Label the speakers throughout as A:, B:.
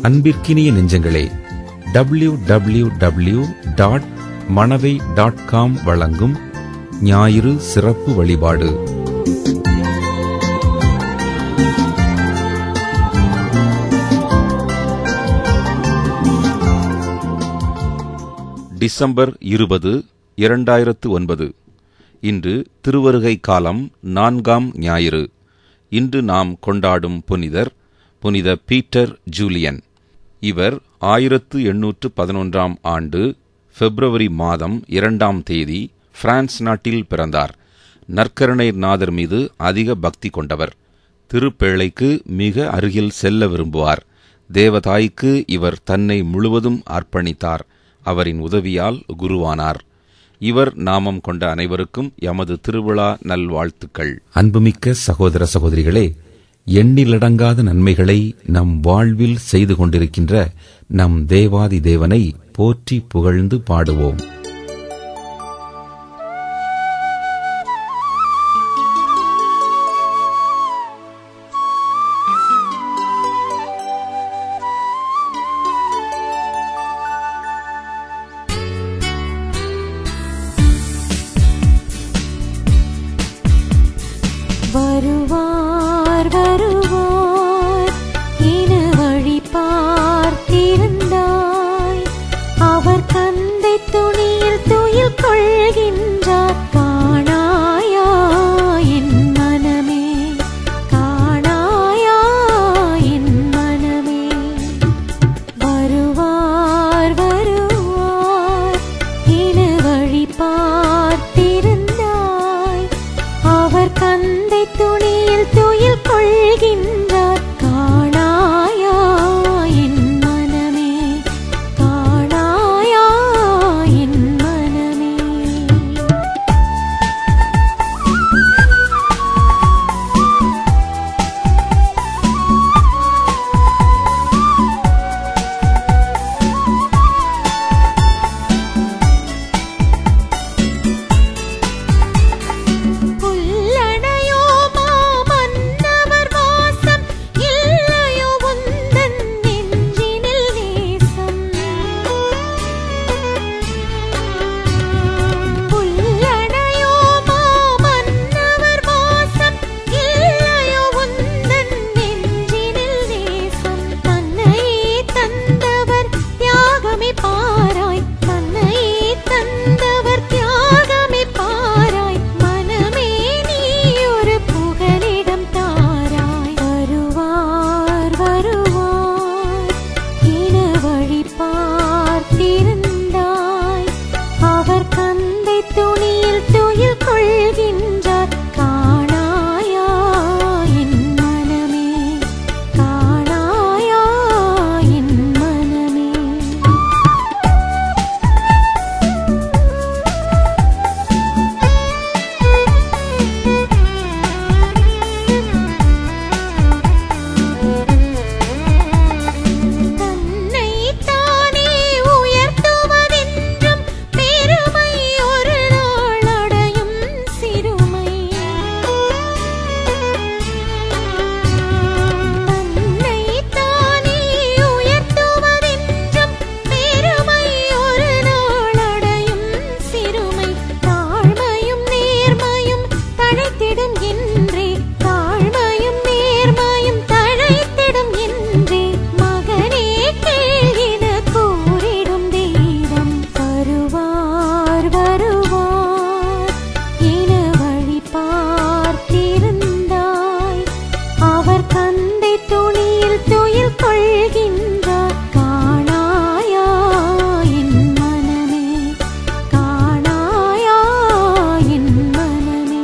A: அன்பிற்கினிய நெஞ்சங்களே W W W dot Manavai dot com வழங்கும் ஞாயிறு சிறப்பு வழிபாடு டிசம்பர் இருபது இரண்டாயிரத்து ஒன்பது இன்று திருவருகை காலம் நான்காம் ஞாயிறு இன்று நாம் கொண்டாடும் புனிதர் புனித பீட்டர் ஜூலியன் இவர் ஆயிரத்து எண்ணூற்று பதினொன்றாம் ஆண்டு பிப்ரவரி மாதம் இரண்டாம் தேதி பிரான்ஸ் நாட்டில் பிறந்தார் நற்கருணை நாதர் மீது அதிக பக்தி கொண்டவர் திருப்பேழைக்கு மிக அருகில் செல்ல விரும்புவார் தேவதாய்க்கு இவர் தன்னை முழுவதும் அர்ப்பணித்தார் அவரின் உதவியால் குருவானார் இவர் நாமம் கொண்ட அனைவருக்கும் எமது திருவிழா நல்வாழ்த்துக்கள் அன்புமிக்க சகோதர சகோதரிகளே எண்ணிலடங்காத நன்மைகளை நம் வாழ்வில் செய்து கொண்டிருக்கின்ற நம் தேவாதி தேவனை போற்றி புகழ்ந்து பாடுவோம்
B: வருவார் வருவார் இன வழி பார்த்திருந்தாய் அவர் கந்தை துணியில் துயில் கொள்கின்றார் காணாயா என் மனமே காணாயா என் மனமே வருவார் வருவார் இன வழி பார்த்திருந்தாய் அவர் கந்தை துணியில் துயில் கொள்கின்றார் காணாயா என் மனமே காணாயா என் மனமே புல்லணையோ மாமன்னவர் வாசம் இல்லையோ உந்தன் நெஞ்சினில் நேசம் புல்லணையோ மாமன்னவர் வாசம் இல்லையோ உந்தன் நெஞ்சினில் நேசம் தன்னையே தந்தவர் தியாகமே பாராய் தன்னையே தந்தவர் தியாகமே பாராய் மனமே நீ ஒரு புகலிடம் தாராய் வருவார் வருவார் இன வழி பார்த்திருந்தாய் அவர் கந்தை துணியில் துயில் கொள்கின்றார் காணாயா என் மனமே காணாயா என் மனமே தன்னை தானே உயர்த்துவதென்றும் பெருமை ஒரு நாள் அடையும் சிறுமை தன்னை தானே உயர்த்துவதென்றும் பெருமை ஒரு நாள் அடையும் சிறுமை தாழ்மையும் நேர்மையும் தழைத்திடும் என்றே தாழ்மையும் நேர்மையும் தழைத்திடும் என்றே மகனே கேளின கூறிடும் தெய்வம் வருவார் வருவார் இன வழி பார்த்திருந்தாய் அவர் கந்தை துணியில் துயில் கொள்கின்றார் காணாயா என் மனமே காணாயா என் மனமே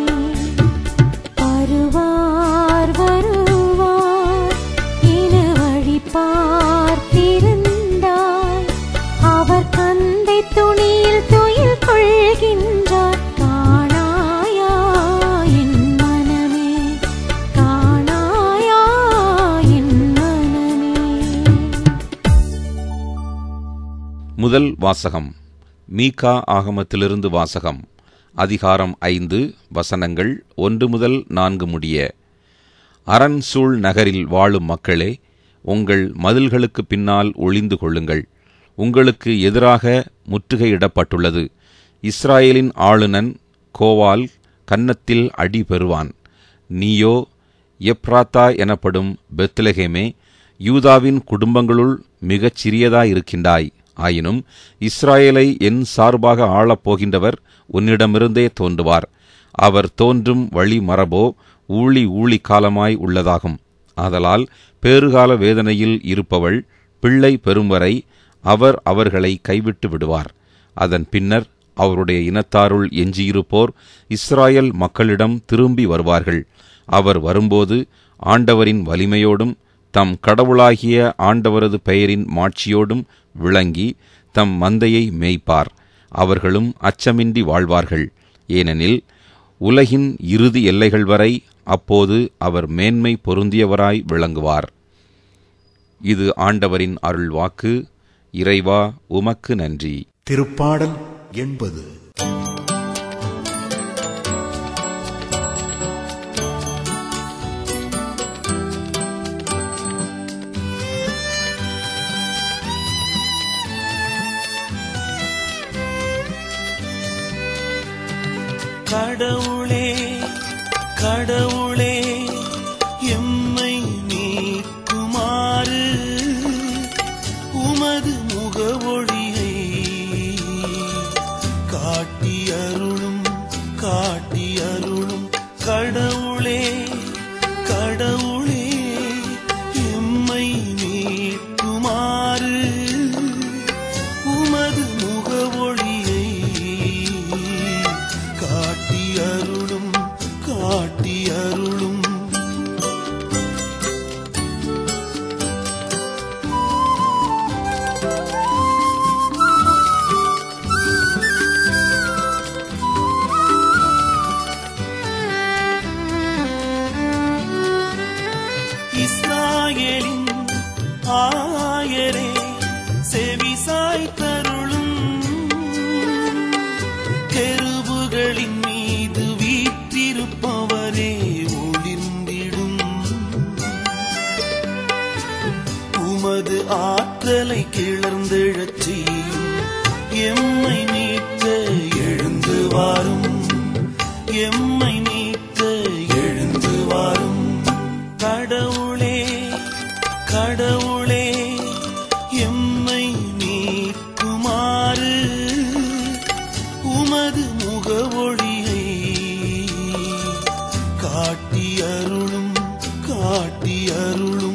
B: வருவார் வருவார் இன வழி பார்த்திருந்தாய் அவர் கந்தை துணியில் துயில் கொள்கின்றார் காணாயா என் மனமே காணாயா என் மனமே
A: முதல் வாசகம் மீகா ஆகமத்திலிருந்து வாசகம் அதிகாரம் ஐந்து வசனங்கள் ஒன்று முதல் நான்கு முடிய அரண் சூழ் நகரில் வாழும் மக்களே உங்கள் மதில்களுக்கு பின்னால் ஒளிந்து கொள்ளுங்கள் உங்களுக்கு எதிராக முற்றுகையிடப்பட்டுள்ளது இஸ்ராயேலின் ஆளுநன் கோவால் கன்னத்தில் அடி பெறுவான் நீயோ எப்ராத்தா எனப்படும் பெத்லகேமே யூதாவின் குடும்பங்களுள் மிகச் சிறியதாயிருக்கின்றாய் ஆயினும் இஸ்ராயேலை என் சார்பாக ஆளப் போகின்றவர் உன்னிடமிருந்தே தோன்றுவார் அவர் தோன்றும் வழி மரபோ ஊழி ஊழி காலமாய் உள்ளதாகும் ஆதலால் பேறுகால வேதனையில் இருப்பவள் பிள்ளை பெறும் வரை அவர் அவர்களை கைவிட்டு விடுவார் அதன் பின்னர் அவருடைய இனத்தாருள் எஞ்சியிருப்போர் இஸ்ராயல் மக்களிடம் திரும்பி வருவார்கள் அவர் வரும்போது ஆண்டவரின் வலிமையோடும் தம் கடவுளாகிய ஆண்டவரது பெயரின் மாட்சியோடும் விளங்கி தம் மந்தையை மேய்ப்பார் அவர்களும் அச்சமின்றி வாழ்வார்கள் ஏனெனில் உலகின் இறுதி எல்லைகள் வரை அப்போது அவர் மேன்மை பொருந்தியவராய் விளங்குவார் இது ஆண்டவரின் அருள்வாக்கு இறைவா உமக்கு நன்றி
C: திருப்பாடல் எண்பது
D: கடவுளே கடவுளே எம்மை நீக்குமாறு உமது முகவொழியை காட்டியருளும் காட்டியருளும் கடவுளே கடவுளே எம்மை நீக்குமாறு உமது முகவொழியை காட்டியருளும் காட்டியருளும் இஸ்ராயேலின் ஆயரே செவிசாய் தருளும் கெருபுகளின் மீது வீற்றிருப்பவரே ஒளிர்ந்திடும் உமது ஆற்றலை கிளர்ந்தெழச் செய்யும் எம்மை மீட்க எழுந்து வாரும் எம்மை மீட்க எழுந்து வாரும் கடவுளே கடவுளே எம்மை மீட்குமாறு உமது முகவொழியை காட்டியருளும் காட்டியருளும்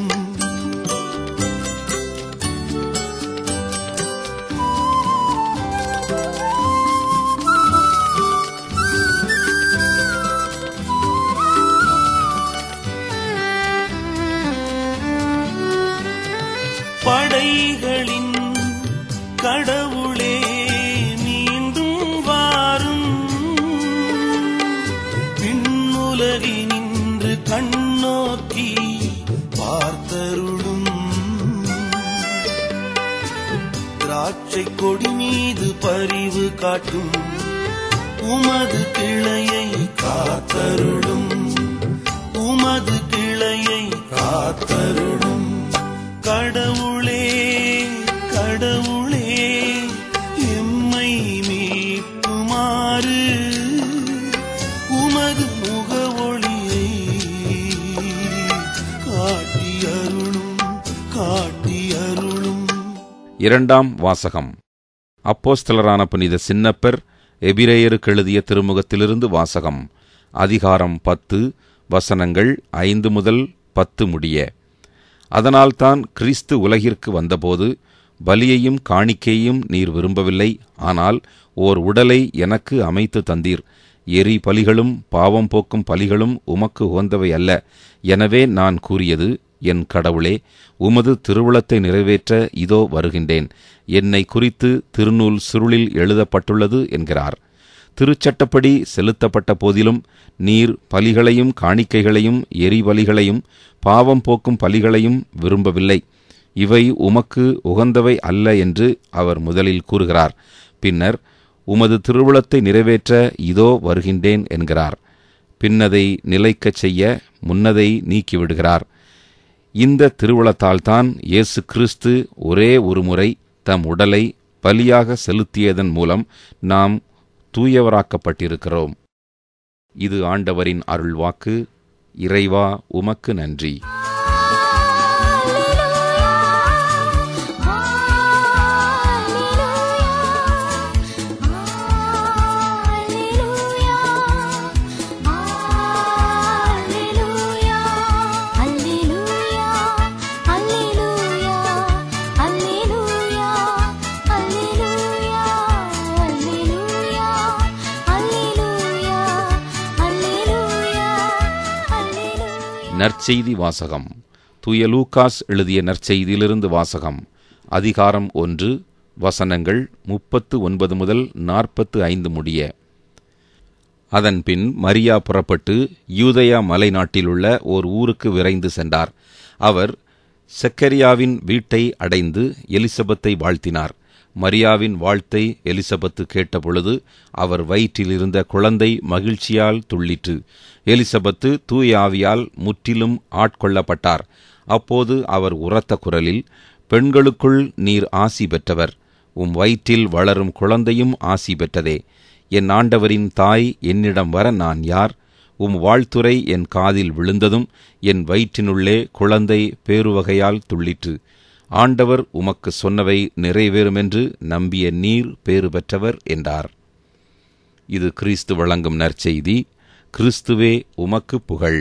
D: படைகளின் கடவுளே மீண்டும் வாரும் விண்ணுலகினின்று கண்ணோக்கி பார்த்தருளும் திராட்சை கொடி மீது பரிவு காட்டும் உமது கிளையை காத்தருளும் உமது கிளையை காத்தருளும் கடவுளே கடவுளே எம்மை மீட்குமாறு உமது முகவொளியை காட்டியருளும் காட்டியருளும்
A: இரண்டாம் வாசகம் அப்போஸ்தலரான புனித சின்னப்பர் எபிரேயருக்கு எழுதிய திருமுகத்திலிருந்து வாசகம் அதிகாரம் பத்து வசனங்கள் ஐந்து முதல் பத்து முடிய அதனால்தான் கிறிஸ்து உலகிற்கு வந்தபோது பலியையும் காணிக்கையும் நீர் விரும்பவில்லை ஆனால் ஓர் உடலை எனக்கு அமைத்து தந்தீர் எரி பலிகளும் பாவம் போக்கும் பலிகளும் உமக்கு உகந்தவை அல்ல எனவே நான் கூறியது என் கடவுளே உமது திருவுளத்தை நிறைவேற்ற இதோ வருகின்றேன் என்னை குறித்து திருநூல் சுருளில் எழுதப்பட்டுள்ளது என்கிறார் திருச்சட்டப்படி செலுத்தப்பட்ட போதிலும் நீர் பலிகளையும் காணிக்கைகளையும் எரிபலிகளையும் பாவம் போக்கும் பலிகளையும் விரும்பவில்லை இவை உமக்கு உகந்தவை அல்ல என்று அவர் முதலில் கூறுகிறார் பின்னர் உமது திருவுளத்தை நிறைவேற்ற இதோ வருகின்றேன் என்கிறார் பின்னதை நிலைக்கச் செய்ய முன்னதை நீக்கிவிடுகிறார் இந்த திருவுளத்தால்தான் இயேசு கிறிஸ்து ஒரே ஒரு முறை தம் உடலை பலியாக செலுத்தியதன் மூலம் நாம் தூயவராக்கப்பட்டிருக்கிறோம் இது ஆண்டவரின் அருள்வாக்கு இறைவா உமக்கு நன்றி நற்செய்தி வாசகம் தூய லூகாஸ் எழுதிய நற்செய்தியிலிருந்து வாசகம் அதிகாரம் ஒன்று வசனங்கள் முப்பத்து ஒன்பது முதல் நாற்பத்து ஐந்து முடிய அதன்பின் மரியா புறப்பட்டு யூதயா மலைநாட்டிலுள்ள ஓர் ஊருக்கு விரைந்து சென்றார் அவர் செக்கரியாவின் வீட்டை அடைந்து எலிசபெத்தை வாழ்த்தினார் மரியாவின் வாழ்த்தை எலிசபெத்து கேட்டபொழுது அவர் வயிற்றிலிருந்த குழந்தை மகிழ்ச்சியால் துள்ளிற்று எலிசபெத்து தூய ஆவியால் முற்றிலும் ஆட்கொள்ளப்பட்டார் அப்போது அவர் உரத்த குரலில் பெண்களுக்குள் நீர் ஆசி பெற்றவர் உம் வயிற்றில் வளரும் குழந்தையும் ஆசி பெற்றதே என் ஆண்டவரின் தாய் என்னிடம் வர நான் யார் உம் வாழ்த்துரை என் காதில் விழுந்ததும் என் வயிற்றினுள்ளே குழந்தை பேருவகையால் துள்ளிற்று ஆண்டவர் உமக்கு சொன்னவை நிறைவேறுமென்று நம்பிய நீர் பேறு பெற்றவர் என்றார் இது கிறிஸ்து வழங்கும் நற்செய்தி கிறிஸ்துவே உமக்கு புகழ்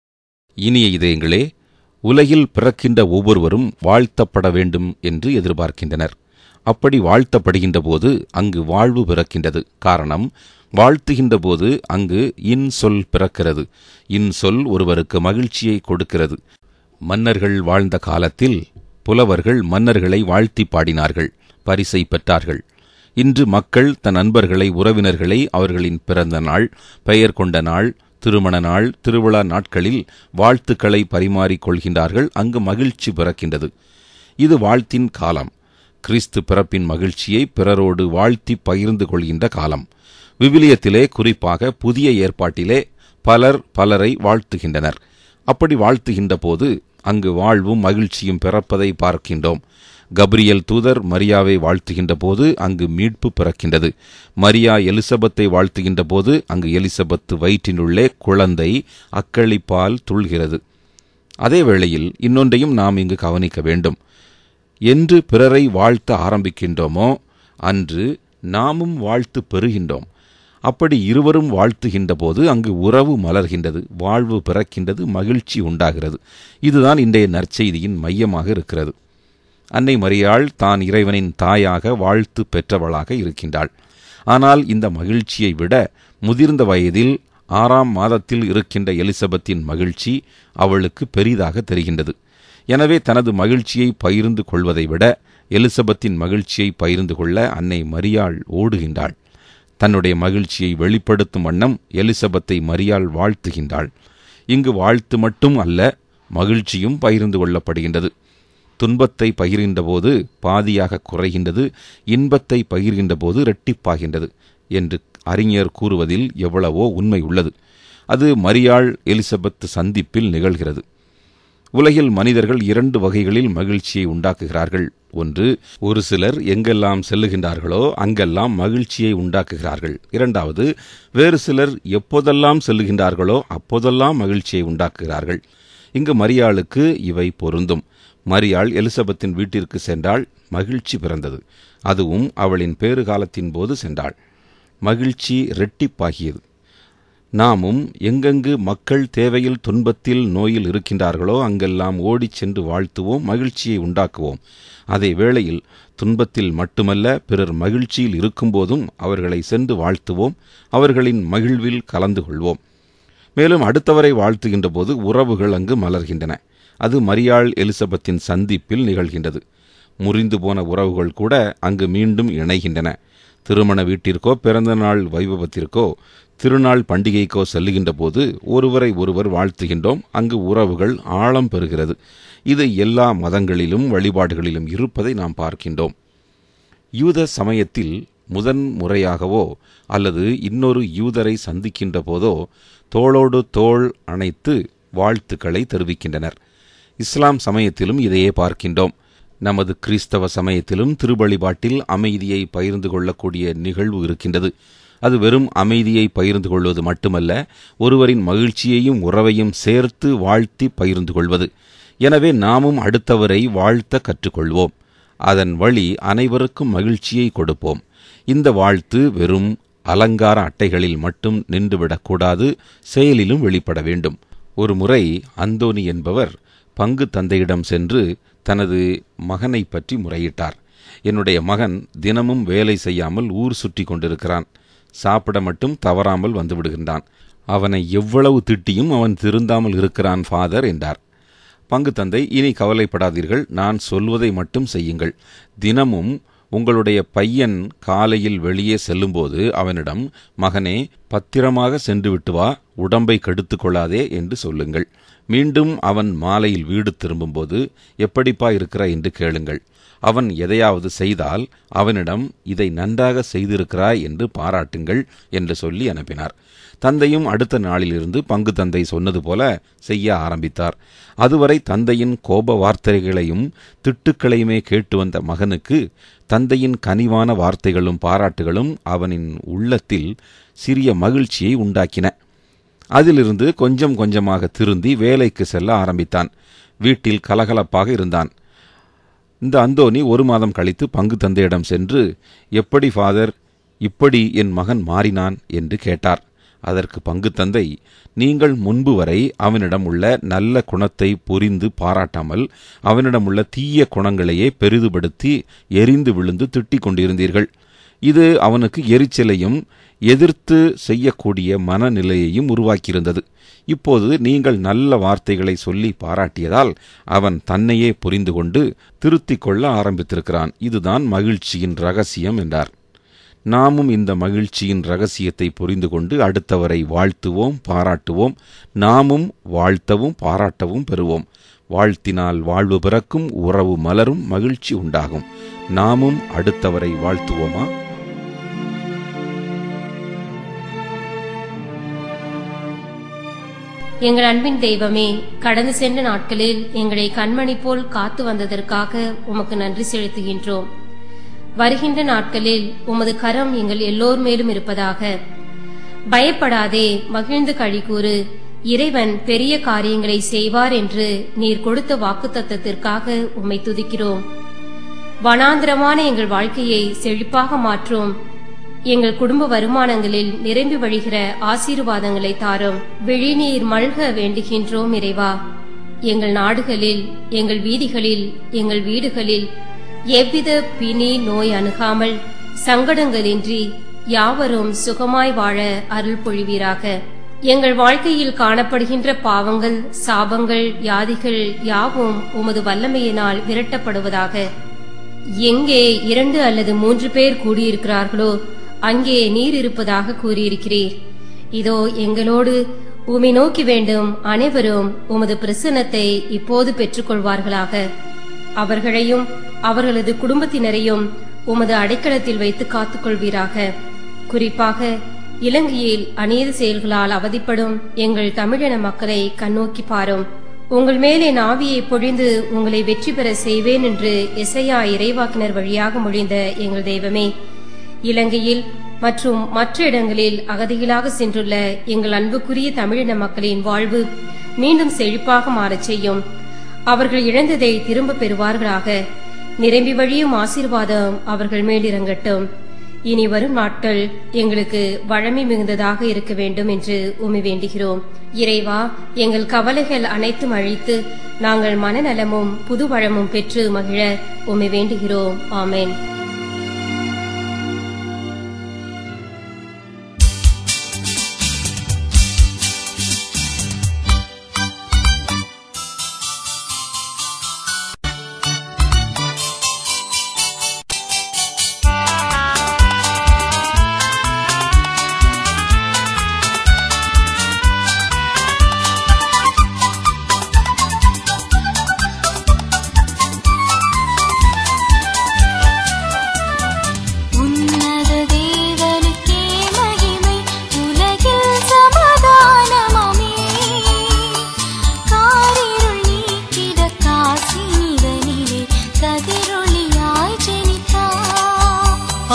A: இனிய இதயங்களே உலகில் பிறக்கின்ற ஒவ்வொருவரும் வாழ்த்தப்பட வேண்டும் என்று எதிர்பார்க்கின்றனர் அப்படி வாழ்த்தப்படுகின்ற போது அங்கு வாழ்வு பிறக்கின்றது காரணம் வாழ்த்துகின்ற போது அங்கு இன் சொல் பிறக்கிறது இன் சொல் ஒருவருக்கு மகிழ்ச்சியை கொடுக்கிறது மன்னர்கள் வாழ்ந்த காலத்தில் புலவர்கள் மன்னர்களை வாழ்த்தி பாடினார்கள் பரிசை பெற்றார்கள் இன்று மக்கள் தன் நண்பர்களை உறவினர்களை அவர்களின் பிறந்த நாள் பெயர் கொண்ட நாள் திருமண நாள் திருவிழா நாட்களில் வாழ்த்துக்களை பரிமாறிக் கொள்கின்றார்கள் அங்கு மகிழ்ச்சி பிறக்கின்றது இது வாழ்த்தின் காலம் கிறிஸ்து பிறப்பின் மகிழ்ச்சியை பிறரோடு வாழ்த்தி பகிர்ந்து கொள்கின்ற காலம் விவிலியத்திலே குறிப்பாக புதிய ஏற்பாட்டிலே பலர் பலரை வாழ்த்துகின்றனர் அப்படி வாழ்த்துகின்ற போது அங்கு வாழ்வும் மகிழ்ச்சியும் பிறப்பதை பார்க்கின்றோம் கப்ரியல் தூதர் மரியாவை வாழ்த்துகின்ற போது அங்கு மீட்பு பிறக்கின்றது மரியா எலிசபெத்தை வாழ்த்துகின்ற போது அங்கு எலிசபெத்து வயிற்றினுள்ளே குழந்தை அக்களிப்பால் துள்கிறது அதே வேளையில் இன்னொன்றையும் நாம் இங்கு கவனிக்க வேண்டும் என்று பிறரை வாழ்த்த ஆரம்பிக்கின்றோமோ அன்று நாமும் வாழ்த்து பெறுகின்றோம் அப்படி இருவரும் வாழ்த்துகின்ற போது அங்கு உறவு மலர்கின்றது வாழ்வு பிறக்கின்றது மகிழ்ச்சி உண்டாகிறது இதுதான் இன்றைய நற்செய்தியின் மையமாக இருக்கிறது அன்னை மரியாள் தான் இறைவனின் தாயாக வாழ்த்து பெற்றவளாக இருக்கின்றாள் ஆனால் இந்த மகிழ்ச்சியை விட முதிர்ந்த வயதில் ஆறாம் மாதத்தில் இருக்கின்ற எலிசபெத்தின் மகிழ்ச்சி அவளுக்கு பெரிதாக தெரிகின்றது எனவே தனது மகிழ்ச்சியை பகிர்ந்து கொள்வதை விட எலிசபெத்தின் மகிழ்ச்சியை பகிர்ந்து கொள்ள அன்னை மரியாள் ஓடுகின்றாள் தன்னுடைய மகிழ்ச்சியை வெளிப்படுத்தும் வண்ணம் எலிசபெத்தை மரியாள் வாழ்த்துகின்றாள் இங்கு வாழ்த்து மட்டும் அல்ல மகிழ்ச்சியும் பகிர்ந்து கொள்ளப்படுகின்றது துன்பத்தை பகிர்கின்ற போது பாதியாக குறைகின்றது இன்பத்தை பகிர்கின்ற போது இரட்டிப்பாகின்றது என்று அறிஞர் கூறுவதில் எவ்வளவோ உண்மை உள்ளது அது மரியாள் எலிசபெத் சந்திப்பில் நிகழ்கிறது உலகில் மனிதர்கள் இரண்டு வகைகளில் மகிழ்ச்சியை உண்டாக்குகிறார்கள் ஒன்று ஒரு சிலர் எங்கெல்லாம் செல்லுகின்றார்களோ அங்கெல்லாம் மகிழ்ச்சியை உண்டாக்குகிறார்கள் இரண்டாவது வேறு சிலர் எப்போதெல்லாம் செல்லுகின்றார்களோ அப்போதெல்லாம் மகிழ்ச்சியை உண்டாக்குகிறார்கள் இங்கு மரியாளுக்கு இவை பொருந்தும் மரியாள் எலிசபெத்தின் வீட்டிற்கு சென்றால் மகிழ்ச்சி பிறந்தது அதுவும் அவளின் பேறுகாலத்தின் போது சென்றாள் மகிழ்ச்சி இரட்டிப்பாகியது நாமும் எங்கெங்கு மக்கள் தேவையில் துன்பத்தில் நோயில் இருக்கின்றார்களோ அங்கெல்லாம் ஓடிச் சென்று வாழ்த்துவோம் மகிழ்ச்சியை உண்டாக்குவோம் அதே வேளையில் துன்பத்தில் மட்டுமல்ல பிறர் மகிழ்ச்சியில் இருக்கும்போதும் அவர்களை சென்று வாழ்த்துவோம் அவர்களின் மகிழ்வில் கலந்து கொள்வோம் மேலும் அடுத்தவரை வாழ்த்துகின்ற போது உறவுகள் அங்கு மலர்கின்றன அது மரியாள் எலிசபெத்தின் சந்திப்பில் நிகழ்கின்றது முறிந்து போன உறவுகள் கூட அங்கு மீண்டும் இணைகின்றன திருமண வீட்டிற்கோ பிறந்த நாள் வைபவத்திற்கோ திருநாள் பண்டிகைக்கோ செல்லுகின்ற போது ஒருவரை ஒருவர் வாழ்த்துகின்றோம் அங்கு உறவுகள் ஆழம் பெறுகிறது இது எல்லா மதங்களிலும் வழிபாடுகளிலும் இருப்பதை நாம் பார்க்கின்றோம் யூத சமயத்தில் முதன் முறையாகவோ அல்லது இன்னொரு யூதரை சந்திக்கின்ற போதோ தோளோடு தோள் அணைத்து வாழ்த்துக்களை தெரிவிக்கின்றனர் இஸ்லாம் சமயத்திலும் இதையே பார்க்கின்றோம் நமது கிறிஸ்தவ சமயத்திலும் திருவழிபாட்டில் அமைதியை பகிர்ந்து கொள்ளக்கூடிய நிகழ்வு இருக்கின்றது அது வெறும் அமைதியை பகிர்ந்து கொள்வது மட்டுமல்ல ஒருவரின் மகிழ்ச்சியையும் உறவையும் சேர்த்து வாழ்த்தி பகிர்ந்து கொள்வது எனவே நாமும் அடுத்தவரை வாழ்த்த கற்றுக்கொள்வோம் அதன் வழி அனைவருக்கும் மகிழ்ச்சியை கொடுப்போம் இந்த வாழ்த்து வெறும் அலங்கார அட்டைகளில் மட்டும் நின்றுவிடக்கூடாது செயலிலும் வெளிப்பட வேண்டும் ஒரு முறை அந்தோனி என்பவர் பங்கு தந்தையிடம் சென்று தனது மகனை பற்றி முறையிட்டார் என்னுடைய மகன் தினமும் வேலை செய்யாமல் ஊர் சுற்றி கொண்டிருக்கிறான் சாப்பிட மட்டும் தவறாமல் வந்து விடுகின்றான் அவனை எவ்வளவு திட்டியும் அவன் திருந்தாமல் இருக்கிறான் ஃபாதர் என்றார் பங்கு தந்தை இனி கவலைப்படாதீர்கள் நான் சொல்வதை மட்டும் செய்யுங்கள் தினமும் உங்களுடைய பையன் காலையில் வெளியே செல்லும்போது அவனிடம் மகனே பத்திரமாக சென்று விட்டு வா உடம்பை கெடுத்துக் கொள்ளாதே என்று சொல்லுங்கள் மீண்டும் அவன் மாலையில் வீடு திரும்பும்போது எப்படிப்பா இருக்கிறாய் என்று கேளுங்கள் அவன் எதையாவது செய்தால் அவனிடம் இதை நன்றாக செய்திருக்கிறாய் என்று பாராட்டுங்கள் என்று சொல்லி அனுப்பினார் தந்தையும் அடுத்த நாளிலிருந்து பங்கு தந்தை சொன்னது போல செய்ய ஆரம்பித்தார் அதுவரை தந்தையின் கோப வார்த்தைகளையும் திட்டுக்களையுமே கேட்டு வந்த மகனுக்கு தந்தையின் கனிவான வார்த்தைகளும் பாராட்டுகளும் அவனின் உள்ளத்தில் சிறிய மகிழ்ச்சியை உண்டாக்கின அதிலிருந்து கொஞ்சம் கொஞ்சமாக திருந்தி வேலைக்கு செல்ல ஆரம்பித்தான் வீட்டில் கலகலப்பாக இருந்தான் இந்த அந்தோனி ஒரு மாதம் கழித்து பங்கு தந்தையிடம் சென்று எப்படி ஃபாதர் இப்படி என் மகன் மாறினான் என்று கேட்டார் அதற்கு பங்கு தந்தை நீங்கள் முன்பு வரை அவனிடம் உள்ள நல்ல குணத்தை புரிந்து பாராட்டாமல் அவனிடம் உள்ள தீய குணங்களையே பெரிதுபடுத்தி எரிந்து விழுந்து திட்டிக் கொண்டிருந்தீர்கள் இது அவனுக்கு எரிச்சலையும் எதிர்த்து செய்யக்கூடிய மனநிலையையும் உருவாக்கியிருந்தது இப்போது நீங்கள் நல்ல வார்த்தைகளை சொல்லி பாராட்டியதால் அவன் தன்னையே புரிந்து கொண்டு திருத்திக் கொள்ள ஆரம்பித்திருக்கிறான் இதுதான் மகிழ்ச்சியின் ரகசியம் என்றார் நாமும் இந்த மகிழ்ச்சியின் ரகசியத்தை புரிந்து கொண்டு அடுத்தவரை வாழ்த்துவோம் பாராட்டுவோம் நாமும் வாழ்த்தவும் பாராட்டவும் பெறுவோம் வாழ்த்தினால் வாழ்வு பிறக்கும் உறவு மலரும் மகிழ்ச்சி உண்டாகும் நாமும் அடுத்தவரை வாழ்த்துவோமா
E: எங்கள் அன்பின் தெய்வமே கடந்து சென்ற நாட்களில் எங்களை கண்மணி போல் காத்து வந்ததற்காக உமக்கு நன்றி செலுத்துகின்றோம் வருகின்ற நாட்களில் உமது கரம் எங்கள் எல்லோர் மேலும் இருப்பதாக பயப்படாதே மகிழ்ந்து கழிகூறு இறைவன் பெரிய காரியங்களை செய்வார் என்று நீர் கொடுத்த வாக்குத்தத்தத்திற்காக உம்மை துதிக்கிறோம் வனாந்திரமான எங்கள் வாழ்க்கையை செழிப்பாக மாற்றும் எங்கள் குடும்ப வருமானங்களில் நிரம்பி வழிகிற ஆசீர்வாதங்களை தாரும் விழிநீர் மல்க வேண்டுகின்றோம் இறைவா எங்கள் நாடுகளில் எங்கள் வீதிகளில் எங்கள் வீடுகளில் எவ்வித பிணி நோய் அணுகாமல் சங்கடங்களின்றி யாவரும் சுகமாய் வாழ அருள் பொழிவீராக எங்கள் வாழ்க்கையில் காணப்படுகின்ற பாவங்கள் சாபங்கள் வியாதிகள் யாவும் உமது வல்லமையினால் விரட்டப்படுவதாக எங்கே இரண்டு அல்லது மூன்று பேர் கூடியிருக்கிறார்களோ அங்கே நீர் இருப்பதாக கூறியிருக்கிறீர் இதோ எங்களோடு உமை நோக்கி வேண்டும் அனைவரும் உமது பிரசன்னத்தை இப்போது பெற்றுக்கொள்வார்களாக அவர்களையும் அவர்களது குடும்பத்தினரையும் உமது அடைக்கலத்தில் வைத்து காத்துக்கொள்வீராக குறிப்பாக இலங்கையில் அநீதி செயல்களால் அவதிப்படும் எங்கள் தமிழின மக்களை கண்ணோக்கி பாரும் உங்கள் மேலே நாவியை பொழிந்து உங்களை வெற்றி பெற செய்வேன் என்று எசையா இறைவாக்கினர் வழியாக மொழிந்த எங்கள் தெய்வமே இலங்கையில் மற்றும் மற்ற இடங்களில் அகதிகளாக சென்றுள்ள எங்கள் அன்புக்குரிய தமிழின மக்களின் வாழ்வு மீண்டும் செழிப்பாக மாறச் செய்யும் அவர்கள் இழந்ததை திரும்ப பெறுவார்களாக நிரம்பி வழியும் ஆசீர்வாதம் அவர்கள் மேலிறங்கட்டும் இனி வரும் நாட்கள் எங்களுக்கு வழமை மிகுந்ததாக இருக்க வேண்டும் என்று உமி வேண்டுகிறோம் இறைவா எங்கள் கவலைகள் அனைத்தும் அழித்து நாங்கள் மனநலமும் புது வளமும் பெற்று மகிழ உம்மை வேண்டுகிறோம் ஆமென்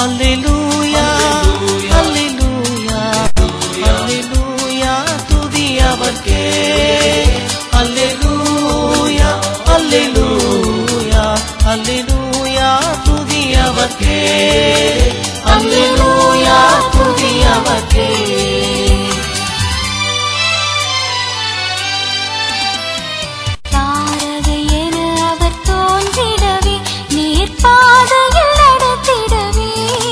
F: அல்லேலூயா அல்லேலூயா அல்லேலூயா துதி அவர்க்கே அல்லேலூயா அல்லேலூயா அல்லேலூயா துதி அவர்க்கே அல்லேலூயா துதி அவர்க்கே
B: தாரகை என அவர் தோன்றிடவே நேர்பாதையில் நடத்திடவே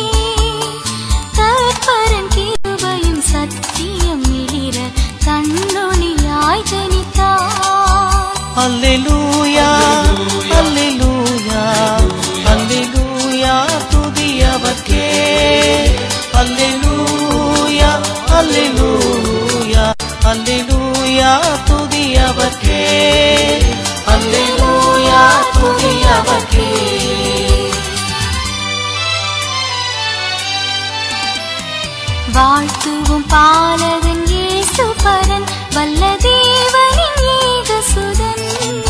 B: கற்பரன் கிருபையும் சத்தியம் மிளிர கண்ணொளியாய் ஜனித்தார்
F: அல்லேலூயா அல்லேலூயா அல்லேலூயா துதி அவர்க்கே அல்லேலூயா அல்லேலூயா அல்லேலூயா துதி அவர்க்கே அல்லேலூயா துதி அவர்க்கே
B: வாழ்த்துவும் பாலகன் இயேசு பரன் வல்ல தேவனின் ஏகசுதன்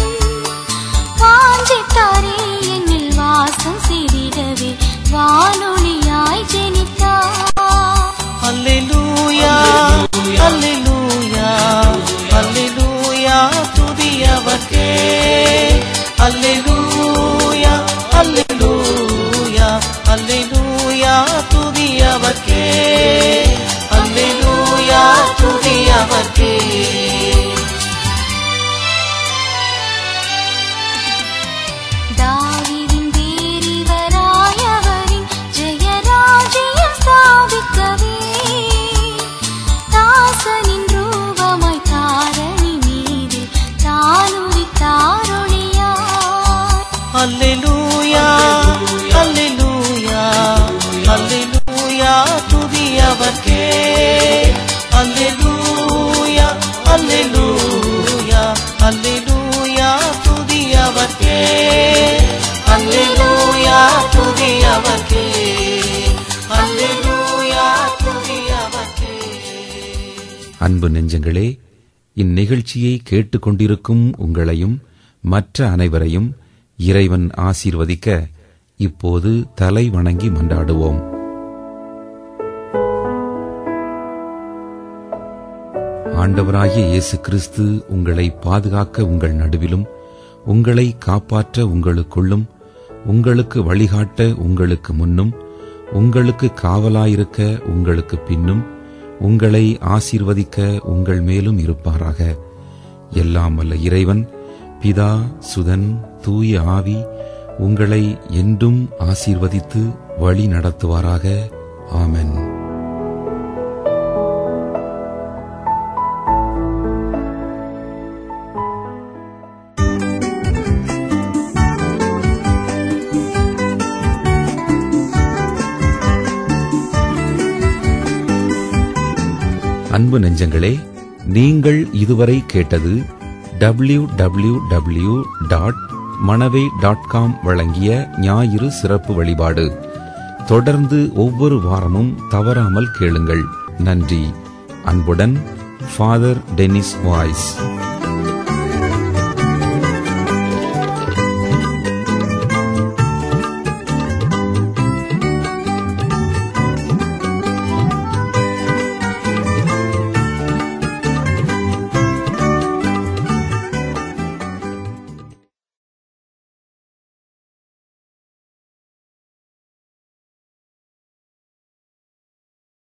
B: வாஞ்சித்தாரே என்னில் வாசம் செய்திடவே வானொலியாய் ஜெனித்தார்
F: அல்லேலூயா அல்லேலூயா அல்லேலூயா துதி அவர்க்கே அல்லேலூயா அல்லேலூயா அல்லேலூயா துதி அவர்க்கே அல்லேலூயா துதி அவர்க்கே
B: தாவீதின் வேரிவராயவரின் ஜெயராஜ்யம் ஸ்தாபிக்கவே தாசனின் ரூபமாய் தாரணி மீது தானுரித்தாரொழியார்
F: அல்லேலூயா அல்லேலூயா அல்லேலூயா துதி அவர்க்கே அல்லேலூயா அல்லேலூயா அல்லேலூயா துதி அவர்க்கே அல்லேலூயா துதி அவர்க்கே அல்லேலூயா துதி அவர்க்கே
A: அன்பு நெஞ்சங்களே இந்நிகழ்ச்சியை கேட்டுக்கொண்டிருக்கும் உங்களையும் மற்ற அனைவரையும் இறைவன் ஆசீர்வதிக்க இப்போது தலை வணங்கி மன்றாடுவோம் ஆண்டவராகிய இயேசு கிறிஸ்து உங்களை பாதுகாக்க உங்கள் நடுவிலும் உங்களை காப்பாற்ற உங்களுக்குள்ளும் உங்களுக்கு வழிகாட்ட உங்களுக்கு முன்னும் உங்களுக்கு காவலாயிருக்க உங்களுக்கு பின்னும் உங்களை ஆசீர்வதிக்க உங்கள் மேலும் இருப்பாராக எல்லாம் வல்ல இறைவன் பிதா சுதன் தூய ஆவி உங்களை என்றும் ஆசீர்வதித்து வழி நடத்துவாராக ஆமென் அன்பு நெஞ்சங்களே நீங்கள் இதுவரை கேட்டது W W W dot Manavai dot com வழங்கிய ஞாயிறு சிறப்பு வழிபாடு தொடர்ந்து ஒவ்வொரு வாரமும் தவறாமல் கேளுங்கள் நன்றி அன்புடன் ஃபாதர் டென்னிஸ் வாய்ஸ்